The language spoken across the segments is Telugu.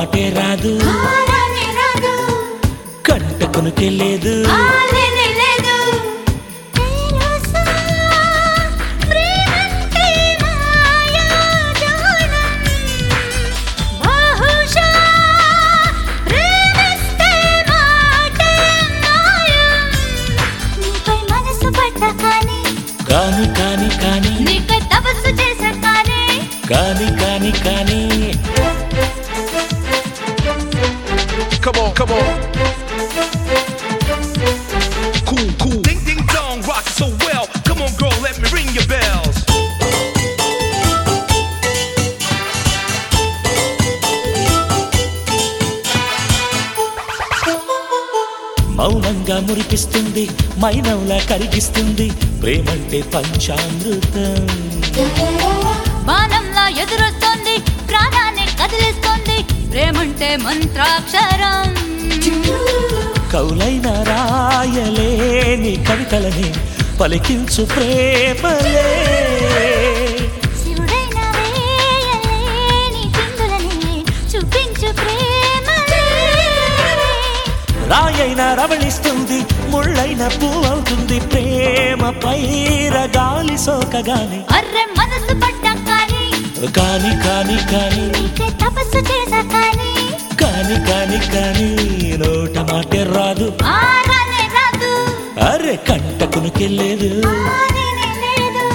మాటే రాదు ఆరానే రాదు కంట కొనుకే లేదు ఆలేనే లేదు తెలుసా ప్రేమంటే మాయాజాలం బహుశా ప్రేమిస్తే మాటే మాయం నీపై మనసు పడ్డ కానీ కాని కాని కాని నీకై తపస్సు చేశా కానీ కాని కాని కాని Come on, come on. Cool, cool. Ding, ding, dong, rock it so well. Come on, girl, let me ring your bells. మౌనంగా మురిపిస్తుంది మైనంలా కరిగిస్తుంది ప్రేమంటే పంచామృతం బాణంలా ఎదురొస్తోంది ప్రాణాన్ని కదిలిస్తోంది ప్రేమంటే మంత్రాక్షరం కౌలైన రాయలేని కవితలని పలికించు ప్రేమలే శివుడైన వేయలేని చిందులని చూపించు ప్రేమలే రాయైన రవళిస్తుంది ముళ్ళైన పువ్వవుతుంది ప్రేమ పైర గాలి సోకగాని అర్రె మనసు పడ్డా కానీ కాని కాని కాని నీకే తపస్సు చేశా కానీ కాని కాని కాని నోట మాటే రాదు ఆరానే రాదు అరే కంట కొనుకెళ్ళలేదు ఆరేనే లేదు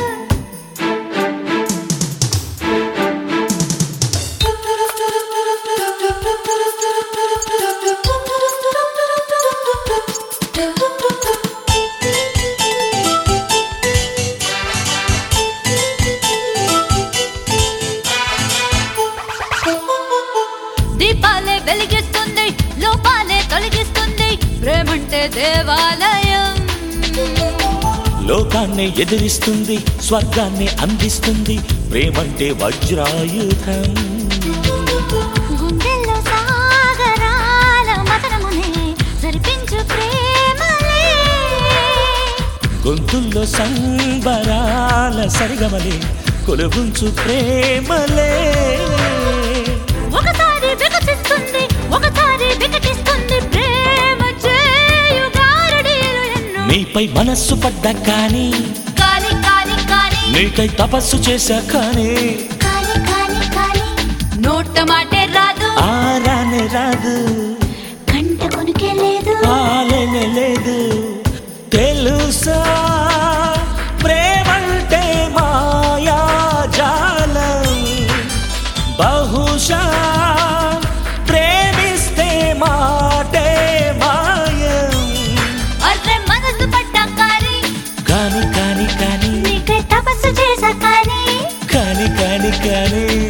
దీపాలే వెలిగిస్తుంది లోపాలే తొలగిస్తుంది ప్రేమంటే దేవాలయం లోకాన్ని ఎదిరిస్తుంది స్వర్గాన్ని అందిస్తుంది ప్రేమంటే వజ్రాయుధం గుండెల్లో సాగరాల మదనమునే జరిపించు ప్రేమలే గొంతుల్లో సంబరాల సరిగమలే కొలుగుంచు ప్రేమలే ఒకసారి వికసిస్తుంది ఒకసారి వికటిస్తుంది ప్రేమ చేయు గారడీలు ఎన్నో నీపై మనస్సు పడ్డా కానీ కాని కాని కాని నీకై తపస్సు చేశా కానీ కాని కాని కాని నోట మాటే రాదు ఆరానే రాదు కంట కొనుకే లేదు ఆలేనే లేదు తెలుసా ప్రేమంటే మాయాజాలం బహుశా ప్రేమిస్తే మాటే మాయం అర్రె మనసు పడ్డా కానీ కాని కాని కాని నీకే తపస్సు చేశా కానీ కాని కాని కాని